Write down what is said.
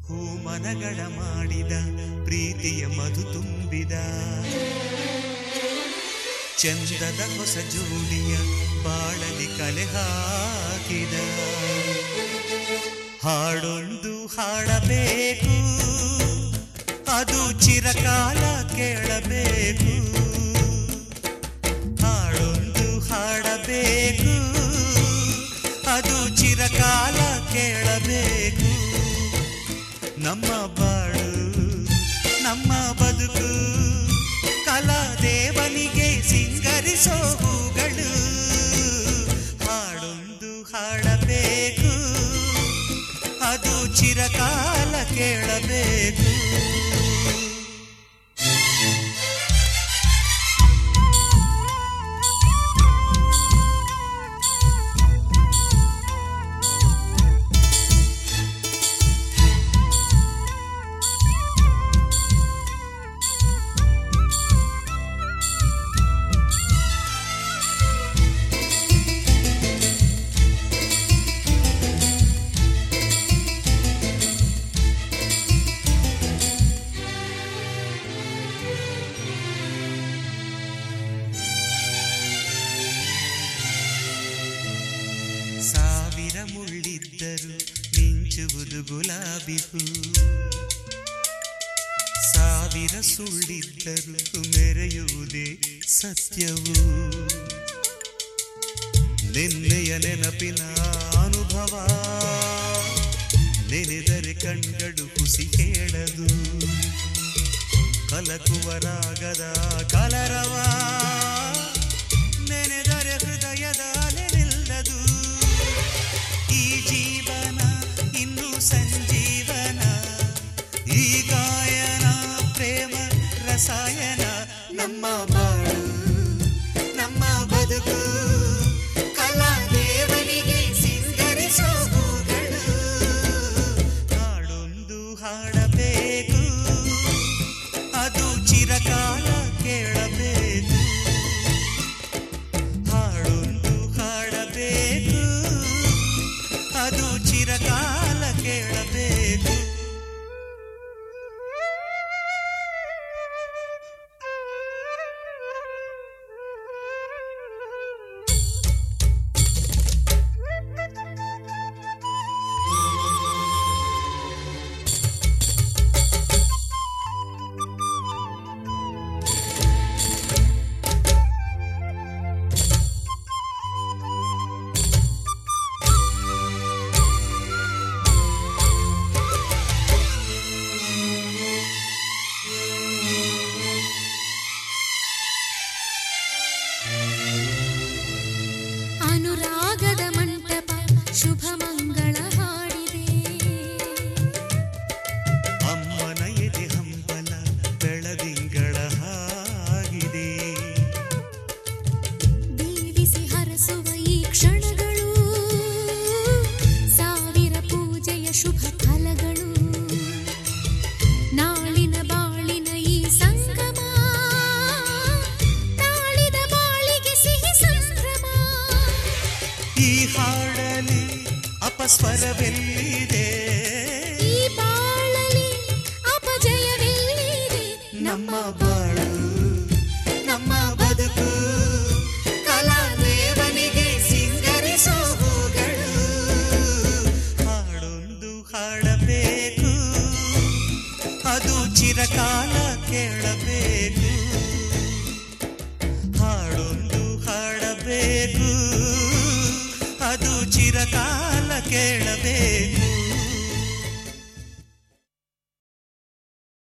ಹೂಮನಗಳ ಮಾಡಿದ ಪ್ರೀತಿಯ ಮಧು ತುಂಬಿದ ಚಂದದ ಹೊಸ ಜೋಡಿಯ ಬಾಳಲಿ ಕಲೆ ಹಾಕಿದ ಹಾಡೊಂದು ಹಾಡಬೇಕು ಅದು ಚಿರಕಾಲ ಕೇಳಬೇಕು ಹಾಡೊಂದು ಹಾಡಬೇಕು ಅದು ಚಿರಕಾಲ ಕೇಳಬೇಕು ನಮ್ಮ ಬಾಳು ನಮ್ಮ ಬದುಕು ಕಲಾದೇವನಿಗೆ ಸಿಂಗರಿಸೋ ಹೂಗಳು ಹಾಡೊಂದು ಹಾಡಬೇಕು ಅದು ಚಿರಕಾಲ ಕೇಳಬೇಕು ಸಾವಿರ ಮುಳ್ಳಿದ್ದರು ಮಿಂಚುವುದು ಗುಲಾಬಿ ಹೂ ಸಾವಿರ ಸುಳ್ಳಿದ್ದರು ಮೆರೆಯುವುದೇ ಸತ್ಯವು ನಿನ್ನೆಯ ನೆನಪಿನ ಅನುಭವ ನೆನೆದರೆ ಕಣ್ಗಳು ಹುಸಿ ಹೇಳದು ಕಲಕುವ ರಾಗದ ಕಲರವ ನೆನೆದರೆ ಹೃದಯದ ಅಲೆ ನಿಲ್ಲದು ಈ ಜೀವನ ಇನ್ನು ಸಂಜೀವನ ಈ ಗಾಯನ ಪ್ರೇಮ ರಸಾಯನ ನಮ್ಮ ಬಾಳು ನಮ್ಮ ಬದುಕು ಕಲಾದೇವನಿಗೆ ಸಿಂಗರಿಸೋ ಹೂಗಳು ಹಾಡೊಂದು ಹಾಡಬೇಕು ಅದು ಚಿರಕಾಲ ಕೇಳಬೇಕು ಹಾಡೊಂದು ಹಾಡಬೇಕು ಅದು ಚಿರಕಾಲ ಕೇಳಬೇಕು ಅನುರಾಗದ ಮಂಟಪ ಶುಭ ಮಂಗಳ ಹಾಡಿದೆ ಅಮ್ಮನ ಎದೆ ಹಂಬಲ ಬೆಳದಿಂಗಳ ಹಾಗಿದೆ ದೀವಿಸಿ ಹರಸುವ ಈ ಕ್ಷಣಗಳು ಸಾವಿರ ಪೂಜೆಯ ಶುಭ ಫಲಗಳು ನಾಳಿನ ಬಾಳಿನ ಈ ಸಂಗಮ ತಾಳಿದ ಬಾಳಿಗೆ ಸಿಹಿ ಸಂಭ್ರಮ ಈ ಹಾಡಲಿ ಅಪಸ್ವರವೆಲ್ಲಿದೆ ಈ ಬಾಳಲಿ ಅಪಜಯವೆಲ್ಲಿದೆ ನಮ್ಮ ಬಾಳು ನಮ್ಮ ಬದುಕು ಕಲಾದೇವನಿಗೆ ಸಿಂಗರಿಸೋ ಹೂಗಳು ಹಾಡೊಂದು ಹಾಡಬೇಕು ಅದು ಚಿರಕಾಲ ಕೇಳಬೇಕು ಹಾಡೊಂದು ಹಾಡಬೇಕು ಅದು ಚಿರಕಾಲ ಕೇಳಬೇಕು